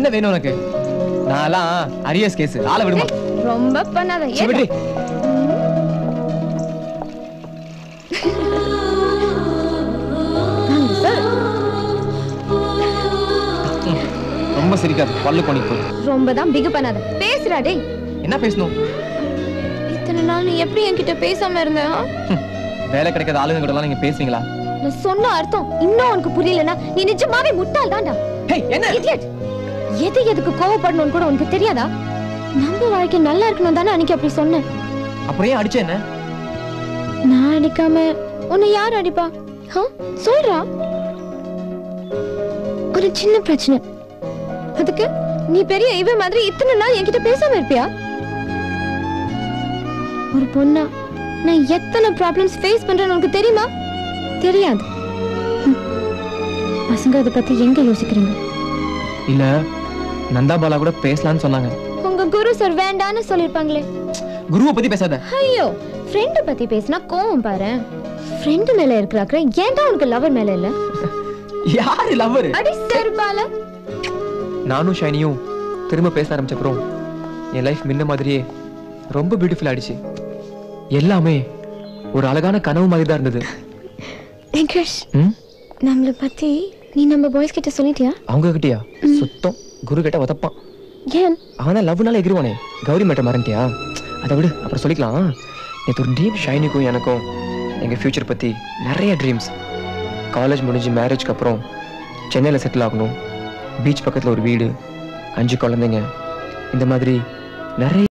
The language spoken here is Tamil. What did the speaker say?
என்ன வேணும் உனக்கு நான்லாம் அரியஸ் கேஸ் ஆள விடுமா ரொம்ப பண்ணாத சரி, ஏன் விடுடி. வாங்க சார் ரொம்ப சிரிக்காது பல்லு கொனிக்கு போய் ரொம்ப தான் பிகு பண்ணாத பேசுறா டேய் என்ன பேசணும் இத்தனை நாள் நீ எப்படி என்கிட்ட பேசாம இருந்த ஆ? ஹம், வேலை கிடைக்காத ஆளுங்க கூட எல்லாம் நீங்க பேசுவீங்களா நான் சொன்ன அர்த்தம் இன்னும் உனக்கு புரியலனா நீ நிஜமாவே முட்டாள் தான்டா ஹேய் என்ன இடியட் எது எதுக்கு கோவப்படணும்னு கூட உனக்கு தெரியாதா நம்ம வாழ்க்கை நல்லா இருக்கணும் தானே அன்னைக்கு அப்படி சொன்னேன் அப்புறம் ஏன் அடிச்ச என்ன நான் அடிக்காம உன்னை யார் அடிப்பா ஆ? சொல்றா ஒரு சின்ன பிரச்சனை அதுக்கு நீ பெரிய இவ மாதிரி இத்தனை நாள் என்கிட்ட பேசாம இருப்பியா ஒரு பொண்ணா நான் எத்தனை ப்ராப்ளம்ஸ் ஃபேஸ் பண்றேன்னு உனக்கு தெரியுமா தெரியாது ஹம். பசங்க அதை பத்தி எங்க யோசிக்கிறீங்க இல்ல நந்தா பாலா கூட பேசலாம்னு சொன்னாங்க உங்க குரு சார் வேண்டான்னு சொல்லிருப்பாங்களே குருவை பத்தி பேசாத ஐயோ ஃப்ரெண்ட் பத்தி பேசினா கோவம் பாரு ஃப்ரெண்ட் மேல இருக்கிற அக்கறை ஏன்டா உனக்கு லவர் மேல இல்ல யாரு லவ்வர் அடி செருப்பால நானும் ஷைனியும் திரும்ப பேச ஆரம்பிச்சப்புறம் என் லைஃப் முன்ன மாதிரியே ரொம்ப பியூட்டிஃபுல் ஆயிடுச்சு எல்லாமே ஒரு அழகான கனவு மாதிரி தான் இருந்தது வெங்கடேஷ் ம் நம்மள பத்தி நீ நம்ம பாய்ஸ் கிட்ட சொல்லிட்டியா அவங்க கிட்டயா சுத்தம் குரு கிட்ட உதப்பான் ஏன் அவன் தான் லவ்னால எகிருவானே கௌரி மேட்டர் மறந்துட்டியா அதை விடு அப்புறம் சொல்லிக்கலாம் நேற்று ஒரு ட்ரீம் ஷைனிக்கும் எனக்கும் எங்கள் ஃப்யூச்சர் பற்றி நிறைய ட்ரீம்ஸ் காலேஜ் முடிஞ்சு மேரேஜ்க்கு அப்புறம் சென்னையில் செட்டில் ஆகணும் பீச் பக்கத்தில் ஒரு வீடு அஞ்சு குழந்தைங்க இந்த மாதிரி நிறைய